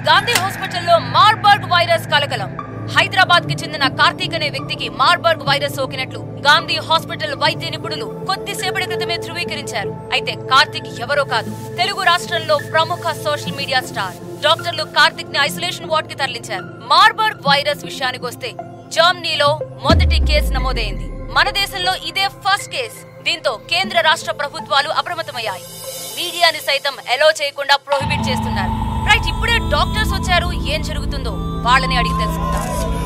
గాంధీ హాస్పిటల్లో Marburg virus కలకలం హైదరాబాద్ కి చెందిన కార్తీక్ అనే వ్యక్తికి మార్బర్గ్ వైరస్ సోకినట్లు గాంధీ హాస్పిటల్ వైద్య నిపుణులు కొద్దిసేపటి క్రితమే ధృవీకరించారు అయితే కార్తీక్ ఎవరో కాదు తెలుగు రాష్ట్రంలో ప్రముఖ సోషల్ మీడియా స్టార్ డాక్టర్లు కార్తిక్ ని ఐసోలేషన్ వార్డ్ కి తరలించారు మార్బర్గ్ వైరస్ విషయానికి వస్తే జర్మనీలో మొదటి కేసు నమోదైంది మన దేశంలో ఇదే ఫస్ట్ కేస్ దీంతో కేంద్ర రాష్ట్ర ప్రభుత్వాలు అప్రమత్తమయ్యాయి మీడియాని సైతం ఎలో చేయకుండా ప్రొహిబిట్ చేస్తున్నారు రైట్ ఇప్పుడే డాక్టర్స్ వచ్చారు ఏం జరుగుతుందో వాళ్ళని అడిగి తెలుసుకుందాం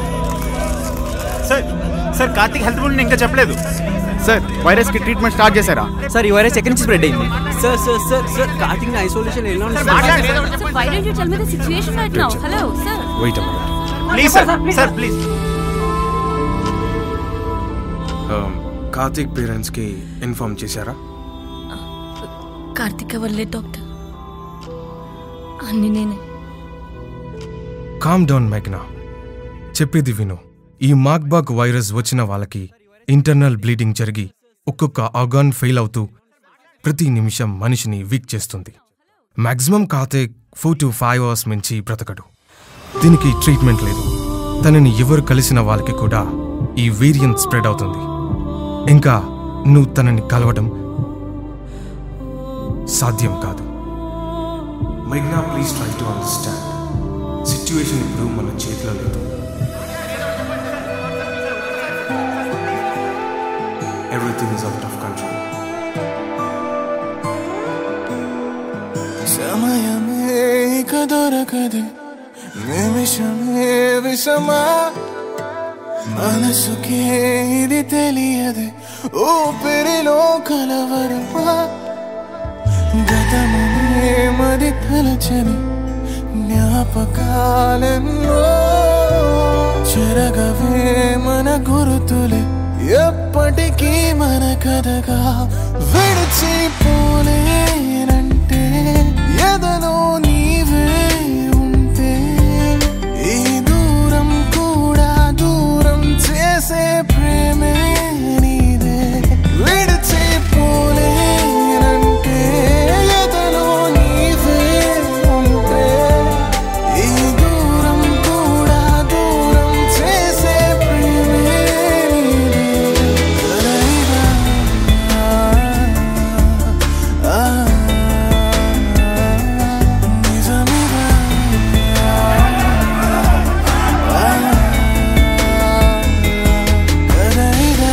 సార్ సార్ కార్తీక్ హెల్త్ గురించి ఇంకా చెప్పలేదు సార్ వైరస్ కి ట్రీట్మెంట్ స్టార్ట్ చేశారా సార్ ఈ వైరస్ ఎక్కడి నుంచి స్ప్రెడ్ అయింది sir sir sir sir Karthik isolation ఎలా ఉంది So why don't you tell me the situation right now? Hello, sir. Wait అమ్మ please sir sir please Karthik పేరెంట్స్కి ఇన్ఫార్మ్ చేశారా కార్తిక్ వల్లే డాక్టర్ అన్ని నేనే కామ్ డౌన్ మెగ్నా చెప్పేది విను ఈ మార్క్బాగ్ వైరస్ వచ్చిన వాళ్ళకి ఇంటర్నల్ బ్లీడింగ్ జరిగి ఒక్కొక్క ఆర్గాన్ ఫెయిల్ అవుతూ ప్రతి నిమిషం మనిషిని వీక్ చేస్తుంది maximum Karthik four to five hours మించి బ్రతకడు దీనికి ట్రీట్మెంట్ లేదు తనని ఎవరు కలిసిన వాళ్ళకి కూడా ఈ వేరియంట్ స్ప్రెడ్ అవుతుంది ఇంకా నువ్వు తనని కలవడం సాధ్యం కాదు మైగ్నా please try to understand situation ఇప్పుడు మన చేతిలో లేదు everything is out of control సమయమే ఇక దొరకదే నిమిషమే విషమా మనసుకే ఇది తెలియదే ఊపిరిలో కలవరమా గతమునే మది తలచని జ్ఞాపకాలెన్నో చెరగవే మన గురుతులే ఎప్పటికీ మన కథగా విడిచిపోలేనంటే ఎదలో నీవే ఉంటే ఈ దూరం కూడా దూరం చేసే ప్రేమే నీదే విడిచిపోలేనంటే ఎదలో నీవే ఉంటే ఈ దూరం కూడా దూరం చేసే ప్రేమే నీదే కలయిగా ఆ నిజమిగా కలయిగా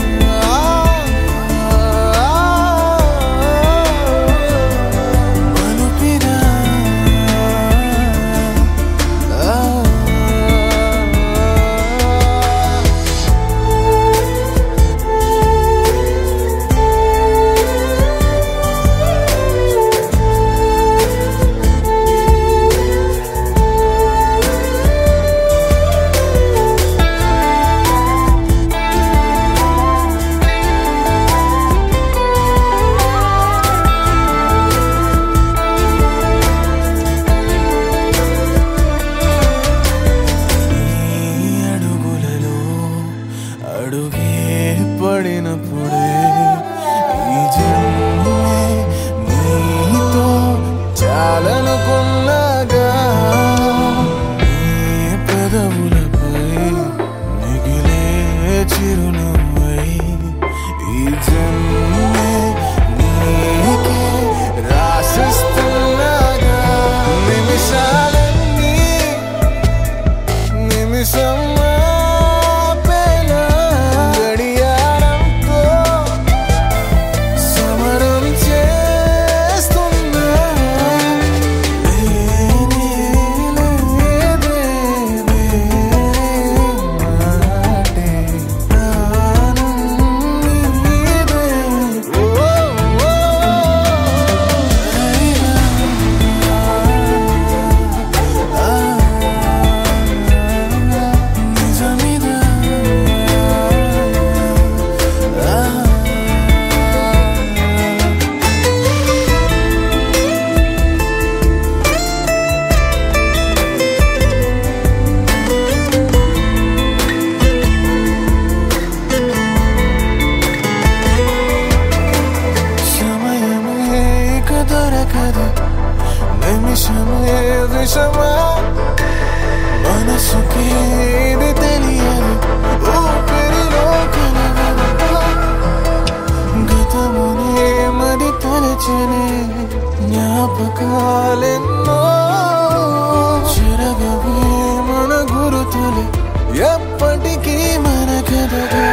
మలుపిగా నీ అడుగులలో అడుగే పడినప్పుడే ఈ జన్మే నీతో చాలనుకున్నాగా నీ పెదవులపై మిగిలే చిరునవ్వై ఈ జన్మే నీకే రాసిస్తున్నాగా నిమిషాలన్నీ నిమిషం ఆపేలా గడియారంతో సమరం చేస్తున్నా నిమిషమే విషమా మనసుకి ఇది తెలియదు ఊపిరిలో కలవరపా గతమునే మరి తలచనే జ్ఞాపకాలెన్నో చెరగవే మన గురుతులు ఎప్పటికీ మన కథగా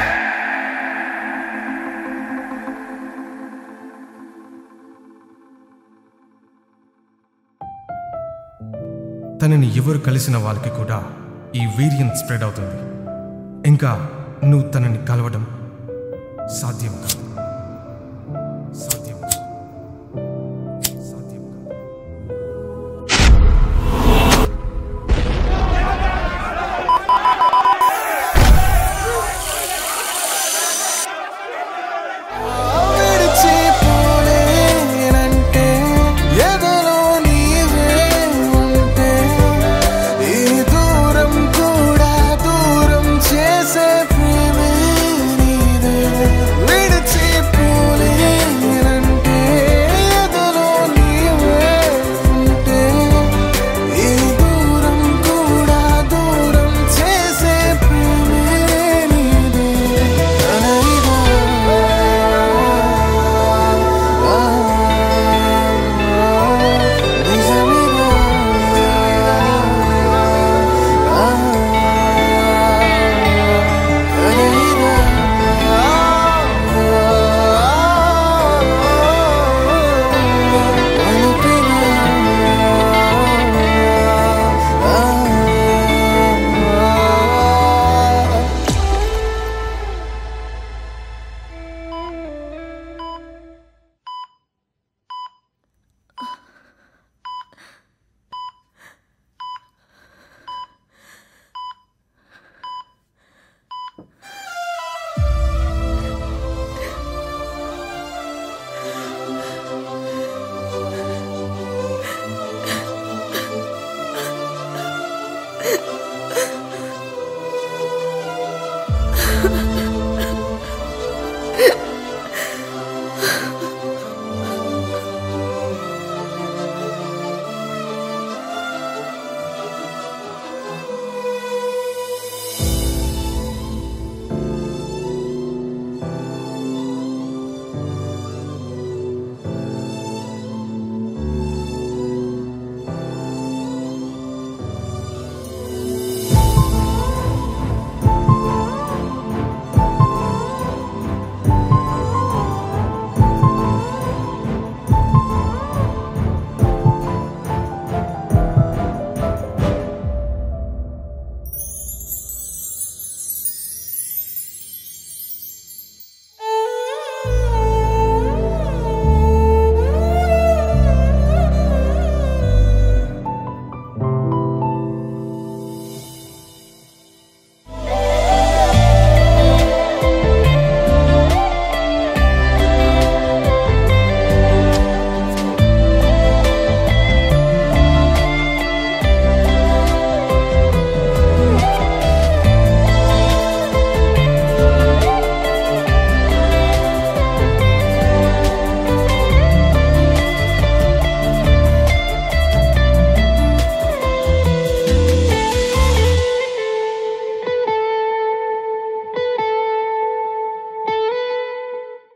తనని ఎవరు కలిసిన వాళ్ళకి కూడా ఈ వేరియంట్ స్ప్రెడ్ అవుతుంది ఇంకా నువ్వు తనని కలవడం సాధ్యం కాదు